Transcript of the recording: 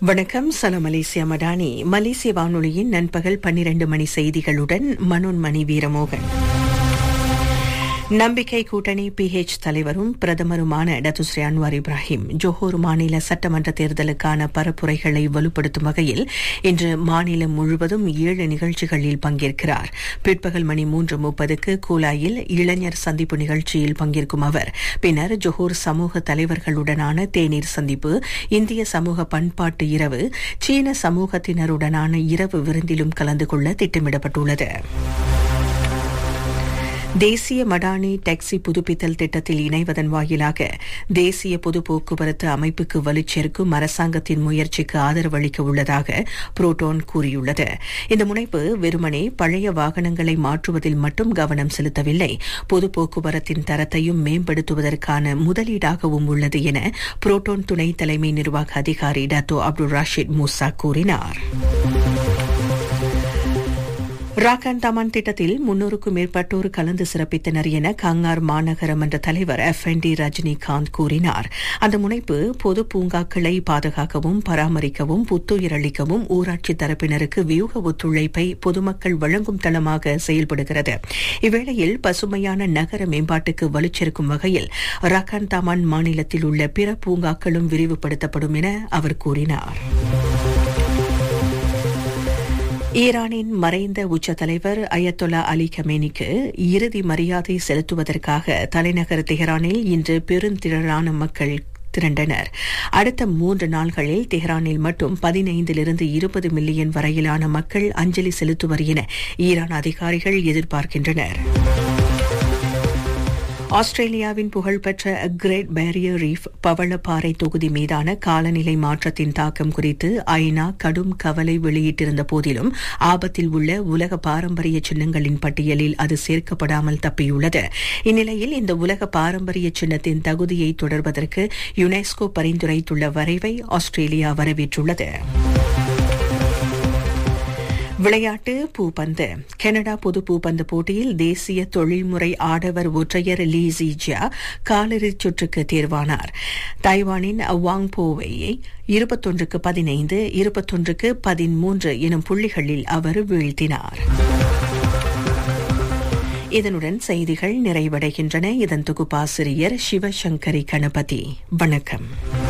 வணக்கம் சலம் மலேசியா மடானி மலேசிய வானொலியின் நண்பகல் பன்னிரண்டு மணி செய்திகளுடன் மனோன்மணி வீரமோகன் நம்பிக்கை கூட்டணி பிஹெச் தலைவரும் பிரதமருமான டத்துஸ்ரீ அன்வார் இப்ராஹிம் ஜோஹூர் மாநில சட்டமன்ற தேர்தலுக்கான பரப்புரைகளை வலுப்படுத்தும் வகையில் இன்று மாநிலம் முழுவதும் ஏழு நிகழ்ச்சிகளில் பங்கேற்கிறார் பிற்பகல் மணி மூன்று முப்பதுக்கு கூலாயில் இளைஞர் சந்திப்பு நிகழ்ச்சியில் பங்கேற்கும் அவர் பின்னர் ஜோஹூர் சமூக தலைவர்களுடனான தேநீர் சந்திப்பு இந்திய சமூக பண்பாட்டு இரவு சீன சமூகத்தினருடனான இரவு விருந்திலும் கலந்து கொள்ள திட்டமிடப்பட்டுள்ளது தேசிய மடானி டாக்ஸி புதுப்பித்தல் திட்டத்தில் இணைவதன் வாயிலாக தேசிய பொது போக்குவரத்து அமைப்புக்கு வலுச்சேர்க்கும் அரசாங்கத்தின் முயற்சிக்கு ஆதரவு அளிக்க உள்ளதாக புரோட்டோன் கூறியுள்ளது இந்த முனைப்பு வெறுமனே பழைய வாகனங்களை மாற்றுவதில் மட்டும் கவனம் செலுத்தவில்லை பொது போக்குவரத்தின் தரத்தையும் மேம்படுத்துவதற்கான முதலீடாகவும் உள்ளது என புரோட்டோன் துணை தலைமை நிர்வாக அதிகாரி டாத்தோ அப்துல் ராஷித் மூசா கூறினார் ராக்கான் தமான் திட்டத்தில் முன்னூறுக்கும் மேற்பட்டோர் கலந்து சிறப்பித்தனர் என கங்கார் மாநகர மன்ற தலைவர் எஃப் என் டி ரஜினிகாந்த் கூறினார் அந்த முனைப்பு பொது பூங்காக்களை பாதுகாக்கவும் பராமரிக்கவும் புத்துயிரளிக்கவும் ஊராட்சி தரப்பினருக்கு வியூக ஒத்துழைப்பை பொதுமக்கள் வழங்கும் தளமாக செயல்படுகிறது இவ்வேளையில் பசுமையான நகர மேம்பாட்டுக்கு வலுச்சேர்க்கும் வகையில் ராக்கான் தமான் மாநிலத்தில் உள்ள பிற பூங்காக்களும் விரிவுபடுத்தப்படும் என அவர் கூறினார் ஈரானின் மறைந்த உச்ச தலைவர் அயத்தொலா அலி கமேனிக்கு இறுதி மரியாதை செலுத்துவதற்காக தலைநகர் தெஹரானில் இன்று பெருந்திரளான மக்கள் திரண்டனர் அடுத்த மூன்று நாள்களில் தெஹ்ரானில் மட்டும் பதினைந்திலிருந்து இருபது மில்லியன் வரையிலான மக்கள் அஞ்சலி செலுத்துவர் என ஈரான் அதிகாரிகள் எதிர்பார்க்கின்றனர் ஆஸ்திரேலியாவின் புகழ்பெற்ற கிரேட் பேரியர் ரீஃப் பவளப்பாறை தொகுதி மீதான காலநிலை மாற்றத்தின் தாக்கம் குறித்து ஐநா கடும் கவலை வெளியிட்டிருந்த போதிலும் ஆபத்தில் உள்ள உலக பாரம்பரிய சின்னங்களின் பட்டியலில் அது சேர்க்கப்படாமல் தப்பியுள்ளது இந்நிலையில் இந்த உலக பாரம்பரிய சின்னத்தின் தகுதியை தொடர்வதற்கு யுனெஸ்கோ பரிந்துரைத்துள்ள வரைவை ஆஸ்திரேலியா வரவேற்றுள்ளது விளையாட்டு பூப்பந்து கனடா பொது பூப்பந்து போட்டியில் தேசிய தொழில்முறை ஆடவர் ஒற்றையர் லீ ஜிஜியா காலிறுதிச் சுற்றுக்கு தேர்வானார் தைவானின் வாங் போவையை இருபத்தொன்றுக்கு பதினைந்து இருபத்தொன்றுக்கு பதிமூன்று எனும் புள்ளிகளில் அவர் வீழ்த்தினார் இதனுடன் செய்திகள் நிறைவடைகின்றன இதன் தொகுப்பாசிரியர் சிவசங்கரி கணபதி வணக்கம்